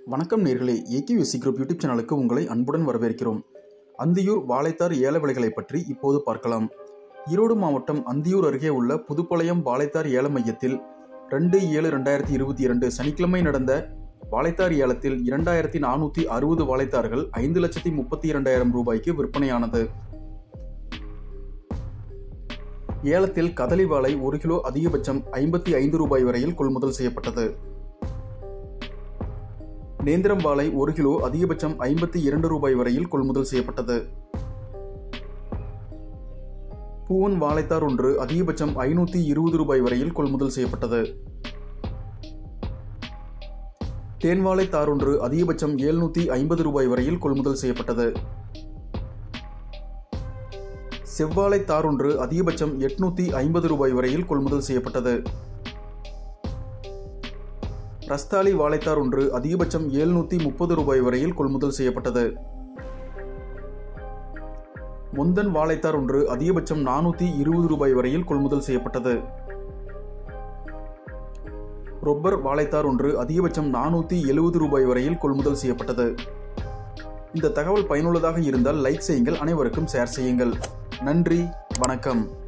வணக்கம் நேர்களே AQSC group YouTube சேனலுக்கு உங்களை அன்புடன் வரவேற்கிறோம் அந்தியூர் வாழைத்தார் ஏல விலைகளை பற்றி இப்போது பார்க்கலாம் ஈரோடு மாவட்டம் அந்தியூர் அருகே உள்ள புதுப்பாளையம் வாழைத்தார் ஏல மையத்தில் ரெண்டு ஏழு ரெண்டாயிரத்தி இருபத்தி இரண்டு சனிக்கிழமை நடந்த வாழைத்தார் ஏலத்தில் இரண்டாயிரத்தி நானூற்றி அறுபது வாழைத்தார்கள் ஐந்து லட்சத்தி முப்பத்தி இரண்டாயிரம் ரூபாய்க்கு விற்பனையானது ஏலத்தில் கதலி வாழை ஒரு கிலோ அதிகபட்சம் ஐம்பத்தி ஐந்து ரூபாய் வரையில் கொள்முதல் செய்யப்பட்டது நேந்திரம் வாழை ஒரு கிலோ அதிகபட்சம் ஐம்பத்தி இரண்டு ரூபாய் வரையில் கொள்முதல் செய்யப்பட்டது பூவன் வாழைத்தார் ஒன்று அதிகபட்சம் ஐநூற்றி இருபது ரூபாய் வரையில் கொள்முதல் செய்யப்பட்டது தேன்வாழை தார் ஒன்று அதிகபட்சம் எழுநூற்றி ஐம்பது ரூபாய் வரையில் கொள்முதல் செய்யப்பட்டது செவ்வாழை தார் ஒன்று அதிகபட்சம் எட்நூற்றி ஐம்பது ரூபாய் வரையில் கொள்முதல் செய்யப்பட்டது ரஸ்தாலி வாழைத்தார் ஒன்று அதிகபட்சம் எழுநூற்றி முப்பது ரூபாய் வரையில் கொள்முதல் செய்யப்பட்டது முந்தன் வாழைத்தார் ஒன்று அதிகபட்சம் நானூற்றி இருபது ரூபாய் வரையில் கொள்முதல் செய்யப்பட்டது ரொப்பர் வாழைத்தார் ஒன்று அதிகபட்சம் நானூற்றி எழுபது ரூபாய் வரையில் கொள்முதல் செய்யப்பட்டது இந்த தகவல் பயனுள்ளதாக இருந்தால் லைக் செய்யுங்கள் அனைவருக்கும் ஷேர் செய்யுங்கள் நன்றி வணக்கம்